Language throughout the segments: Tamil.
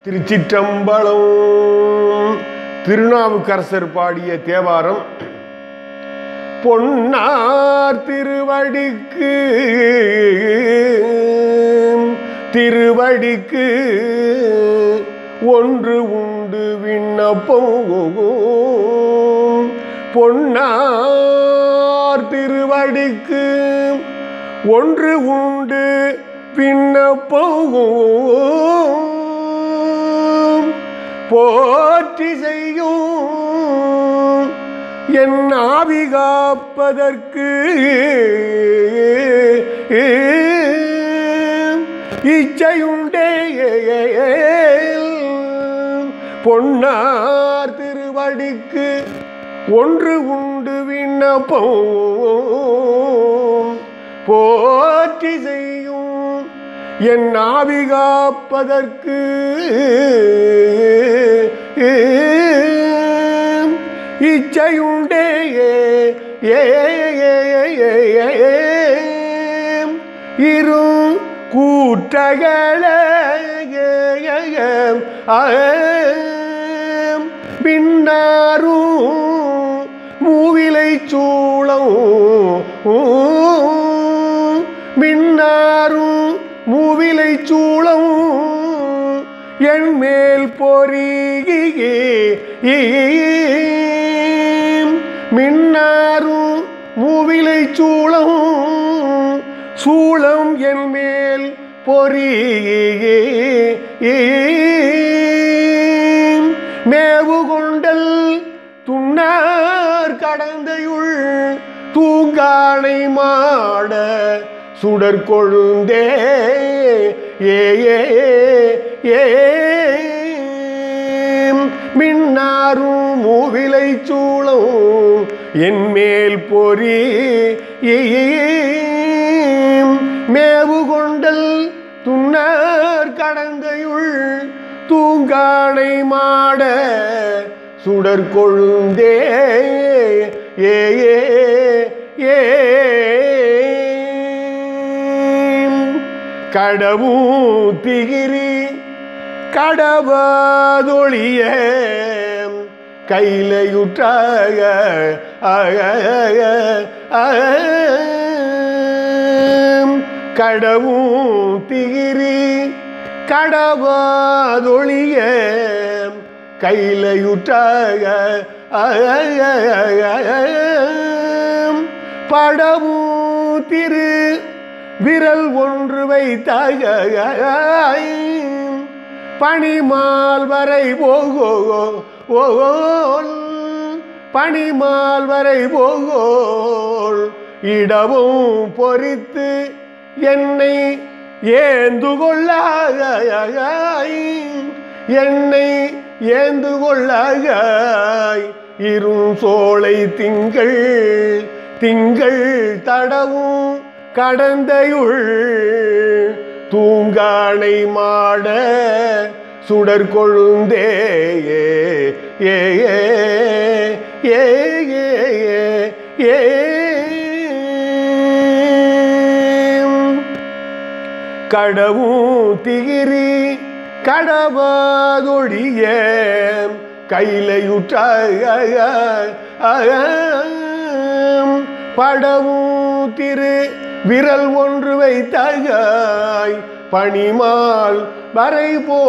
திருச்சிற்றம்பலம் திருநாவுக்கரசர் பாடிய தேவாரம் பொன்னார் திருவடிக்கு திருவடிக்கு ஒன்று உண்டு விண்ணப்பம் பொன்னார் திருவடிக்கு ஒன்று உண்டு விண்ணப்பம் போற்றி செய்யும் என் ஆவி காப்பதற்கு இச்சையுண்டே பொன்னார் திருவடிக்கு ஒன்று உண்டு விண்ணப்பம் போற்றி செய்யும் என் ஆவி காப்பதற்கு இச்சையுண்டே இரு கூற்றகள பின்னாரும் மூவிலை சூளம் மின்னாரும் மூவிலை சூளம் என் மேல் பொறியே மின்னாரும் மூவிலை சூளம் சூளம் என் மேல் பொறியே மேவு கொண்டல் துண்ணார் கடந்தையுள் தூங்கானை மாட சுடர் கொழுந்தே ஏ ஏ ஏ மின்னாரும் மூவிலை சூளம் என் மேல் பொறி மேவு கொண்டல் துண்ணார் கடந்தையுள் தூங்கானை மாட சுடர் கொழுந்தே ஏ ஏ ஏ கடவும் திகிரி கடவாதொழிய கையிலையுற்றாக கடவும் திகிரி கடவாதொழிய கையிலையுற்றாக படவும் திரு விரல் ஒன்று வைத்தாக பனிமால் வரை போகோ ஓகோல் பனிமால் வரை போகோல் இடவும் பொறித்து என்னை ஏந்து கொள்ளாக என்னை ஏந்து கொள்ளாகாய் இரும் சோலை திங்கள் திங்கள் தடவும் கடந்தையுள் தூங்கானை மாட சுடர் கொழுந்தே ஏ ஏ ஏ ஏ ஏ கடவும் திகிரி கடவாதொழிய கையிலையுற்றாக படவும் திரு விரல் ஒன்று வைத்தாய் பனிமால் வரை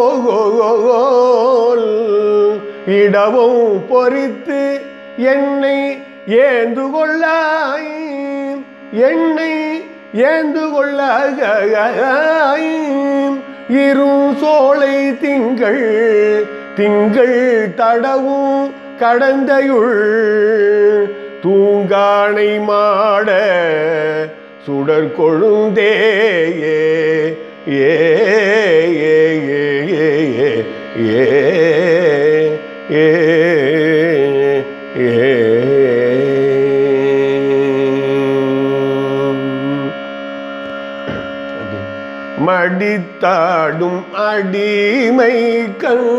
போகோல் இடவும் பொறித்து என்னை ஏந்து கொள்ளாய் என்னை ஏந்து கொள்ளாய் இரும் சோலை திங்கள் திங்கள் தடவும் கடந்தையுள் தூங்கானை மாட சுடர் கொழுந்தே ஏ ஏ ஏ ஏ ஏ ஏ ஏ மடித்தாடும் அடிமைகள்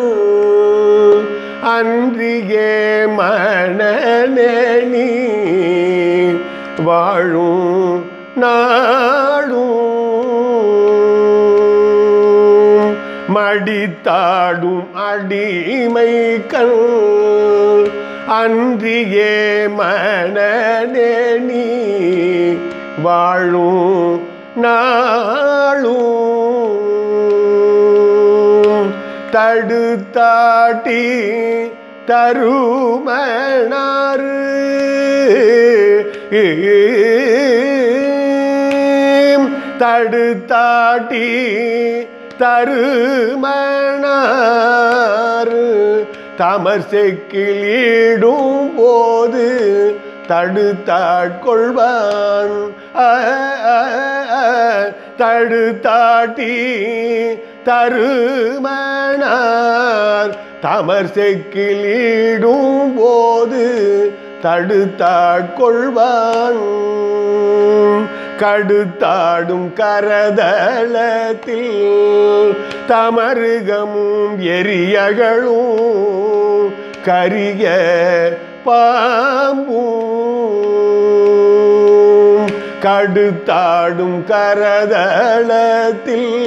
அன்றியே மனநி வாழும் நாடும் அடித்தாடும் அடிமை கண் அன்றியே மனநே நீ வாழும் நாளும் தடுத்தாட்டி தருமணாறு தடுத்தாட்டி தருமணாறு தமர் செக்கிலீடும் போது தடுத்தாட்கொள்வான் அ, அ, அ, தடுத்தாட்டி தருமணார் தமர் செக்கிலீடும் போது தடுத்தாட்கொள்வான் கடுத்தாடும் கரதளத்தில் தமருகமும் எரியகளும் கரிய பாம்பும் கடுத்தாடும் கரதளத்தில்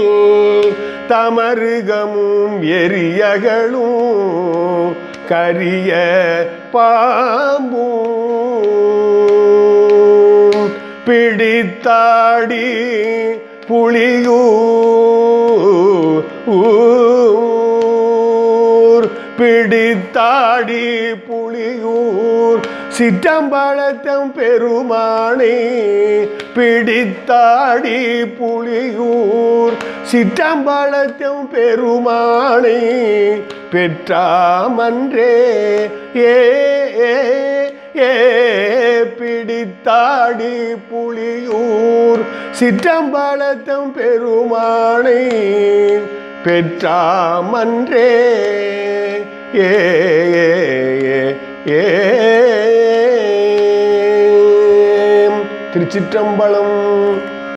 தமருகமும் எரியகளும் கரிய பாம்பும் பிடித்தாடி புலியூர் பிடித்தாடி புலியூர் சிற்றம்பலத்தம் பெருமானே பிடித்தாடி புலியூர் சிற்றம்பலத்தம் பெருமானே பெற்றாமன்றே ஏ ஏ, ஏ பிடித்தாடி புலியூர் சிற்றம்பலத்தம் பெருமானை பெற்றாமன்றே ஏ ஏ, ஏ, ஏ. திருச்சிற்றம்பலம்